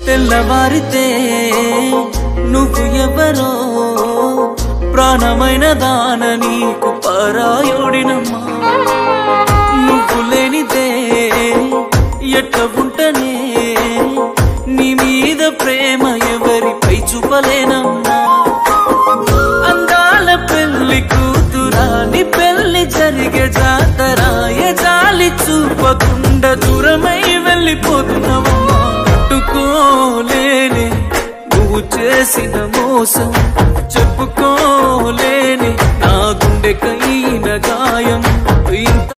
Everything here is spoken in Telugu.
తెల్లవారితే నువ్వు ఎవరో ప్రాణమైన దాన నీకు పరాయుడినమ్మా నువ్వు లేనిదే ఎట్ట ఉంటనే నీ మీద ప్రేమ ఎవరిపై చూపలేనమ్మా అందాల పెళ్లి కూతురా నీ పెళ్లి జరిగే జాతరా ఏ జాలి చూపకుండా దూరమై వెళ్ళిపోతున్నావమ్మా తట్టుకోలేని నువ్వు చేసిన మోసం చెప్పుకోలేని నా గుండెకైన గాయం ఇంత